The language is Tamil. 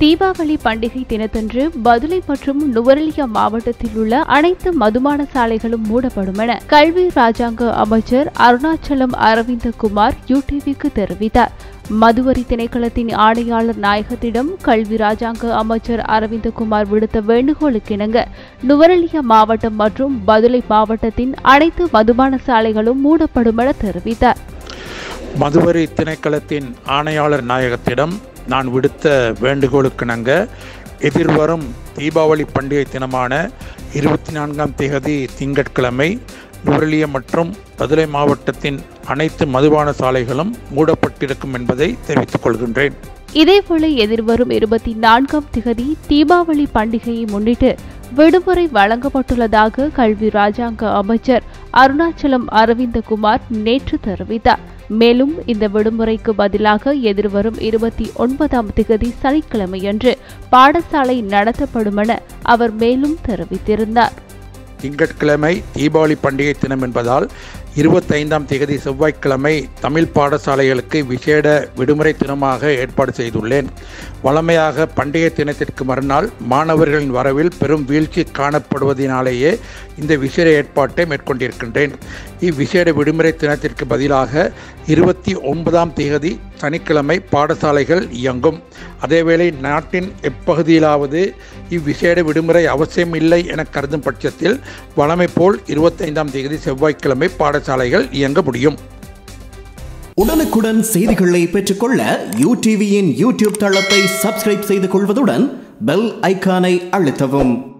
தீபாவளி பண்டிகை தினத்தன்று பதுளை மற்றும் நுவரெலியா மாவட்டத்தில் உள்ள அனைத்து மதுபான சாலைகளும் மூடப்படும் என கல்வி ராஜாங்க அமைச்சர் அருணாச்சலம் அரவிந்தகுமார் யூடிவிக்கு தெரிவித்தார் மதுவரி திணைக்களத்தின் ஆணையாளர் நாயகத்திடம் கல்வி ராஜாங்க அமைச்சர் அரவிந்தகுமார் விடுத்த வேண்டுகோளுக்கிணங்க நுவரெலியா மாவட்டம் மற்றும் பதுளை மாவட்டத்தின் அனைத்து மதுபான சாலைகளும் மூடப்படும் என தெரிவித்தார் மதுவரி திணைக்களத்தின் ஆணையாளர் நாயகத்திடம் நான் விடுத்த வேண்டுகோளுக்கிணங்க எதிர்வரும் தீபாவளி பண்டிகை தினமான இருபத்தி நான்காம் தேதி திங்கட்கிழமை நுவரெலியா மற்றும் பதுளை மாவட்டத்தின் அனைத்து மதுபான சாலைகளும் மூடப்பட்டிருக்கும் என்பதை தெரிவித்துக் கொள்கின்றேன் இதேபோல எதிர்வரும் இருபத்தி நான்காம் திகதி தீபாவளி பண்டிகையை முன்னிட்டு விடுமுறை வழங்கப்பட்டுள்ளதாக கல்வி ராஜாங்க அமைச்சர் அருணாச்சலம் அரவிந்தகுமார் நேற்று தெரிவித்தார் மேலும் இந்த விடுமுறைக்கு பதிலாக எதிர்வரும் இருபத்தி ஒன்பதாம் திகதி சனிக்கிழமையன்று பாடசாலை நடத்தப்படும் என அவர் மேலும் தெரிவித்திருந்தார் திங்கட்கிழமை தீபாவளி பண்டிகை தினம் என்பதால் இருபத்தைந்தாம் தேதி செவ்வாய்க்கிழமை தமிழ் பாடசாலைகளுக்கு விசேட விடுமுறை தினமாக ஏற்பாடு செய்துள்ளேன் வழமையாக பண்டிகை தினத்திற்கு மறுநாள் மாணவர்களின் வரவில் பெரும் வீழ்ச்சி காணப்படுவதனாலேயே இந்த விசேட ஏற்பாட்டை மேற்கொண்டிருக்கின்றேன் இவ்விசேட விடுமுறை தினத்திற்கு பதிலாக இருபத்தி ஒன்பதாம் தேதி சனிக்கிழமை பாடசாலைகள் இயங்கும் அதேவேளை நாட்டின் எப்பகுதியிலாவது இவ்விசேட விடுமுறை அவசியம் இல்லை என கருதும் பட்சத்தில் வழமை போல் இருபத்தைந்தாம் தேதி செவ்வாய்க்கிழமை பாடசாலைகள் இயங்க முடியும் உடனுக்குடன் செய்திகளை பெற்றுக்கொள்ள யூ டிவியின் யூடியூப் தளத்தை சப்ஸ்கிரைப் செய்து கொள்வதுடன் பெல் ஐக்கானை அழுத்தவும்